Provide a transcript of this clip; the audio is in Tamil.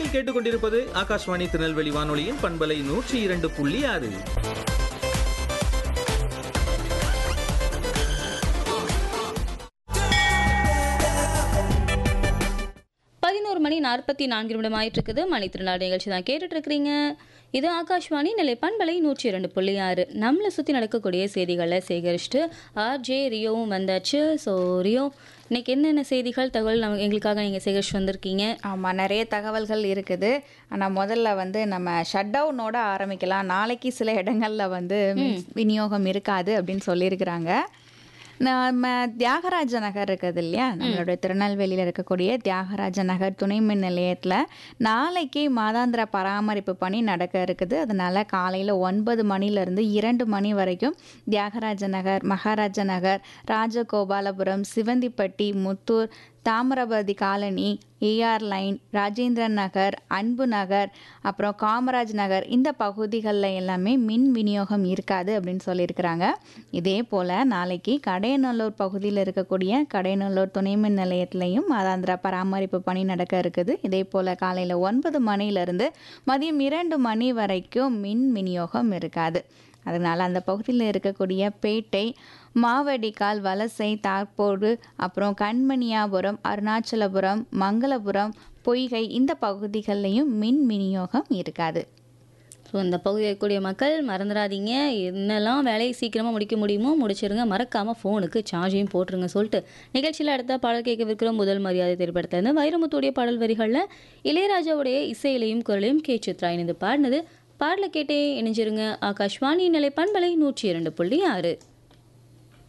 நீங்கள் கேட்டுக்கொண்டிருப்பது ஆகாஷ்வாணி திருநெல்வேலி வானொலியின் பண்பலை நூற்றி இரண்டு புள்ளி ஆறு பதினோரு மணி நாற்பத்தி நான்கு நிமிடம் ஆயிட்டு இருக்குது மணி திருநாள் நிகழ்ச்சி தான் கேட்டுட்டு இருக்கிறீங்க இது ஆகாஷ்வாணி நிலை பண்பலை நூற்றி இரண்டு புள்ளி ஆறு நம்மளை சுற்றி நடக்கக்கூடிய செய்திகளை சேகரிச்சுட்டு ஆர்ஜே ரியோவும் வந்தாச்சு ஸோ ரியோ இன்னைக்கு என்னென்ன செய்திகள் தகவல் நம்ம எங்களுக்காக நீங்கள் சேகரிச்சு வந்திருக்கீங்க ஆமாம் நிறைய தகவல்கள் இருக்குது ஆனால் முதல்ல வந்து நம்ம ஷட் டவுனோட ஆரம்பிக்கலாம் நாளைக்கு சில இடங்களில் வந்து மின் விநியோகம் இருக்காது அப்படின்னு சொல்லியிருக்கிறாங்க நம்ம தியாகராஜ நகர் இருக்குது இல்லையா நம்மளுடைய திருநெல்வேலியில் இருக்கக்கூடிய தியாகராஜ நகர் துணை மின் நிலையத்தில் நாளைக்கு மாதாந்திர பராமரிப்பு பணி நடக்க இருக்குது அதனால காலையில் ஒன்பது மணிலேருந்து இரண்டு மணி வரைக்கும் Thiyagaraja Nagar Maharaja Nagar Rajagopalapuram Sivanthipatti Muthur Thamirabarani colony AR line Rajendran Nagar Anbu Nagar அப்புறம் காமராஜ் நகர் இந்த பகுதிகளில் எல்லாமே மின் விநியோகம் இருக்காது அப்படின்னு சொல்லியிருக்கிறாங்க இதே போல் நாளைக்கு கடையநல்லூர் பகுதியில் இருக்கக்கூடிய கடையநல்லூர் துணை மின் நிலையத்திலையும் மாதாந்திர பராமரிப்பு பணி நடக்க இருக்குது இதே போல் காலையில் ஒன்பது மணிலேருந்து மதியம் இரண்டு மணி வரைக்கும் மின் விநியோகம் இருக்காது அதனால் அந்த பகுதியில் இருக்கக்கூடிய பேட்டை மாவடிக்கால் வலசை தார்போடு அப்புறம் கண்மணியாபுரம் அருணாச்சலபுரம் மங்களபுரம் பொய்கை இந்த பகுதிகள்லையும் மின் விநியோகம் இருக்காது ஸோ இந்த பகுதியில் இருக்கக்கூடிய மக்கள் மறந்துடாதீங்க என்னெல்லாம் வேலையை சீக்கிரமாக முடிக்க முடியுமோ முடிச்சிருங்க மறக்காமல் ஃபோனுக்கு சார்ஜையும் போட்டுருங்க சொல்லிட்டு நிகழ்ச்சியில் அடுத்த பாடல் கேட்கவிருக்கிற முதல் மரியாதை திரைப்படத்திலிருந்து வைரமுத்துடைய பாடல் வரிகளில் இளையராஜாவுடைய இசையிலையும் குரலையும் கே சித்ரா இணைந்து பாடினது பாடலை கேட்டே இணைஞ்சிருங்க ஆகாஷ்வாணி நிலை பண்பலை நூற்றி இரண்டு புள்ளி ஆறு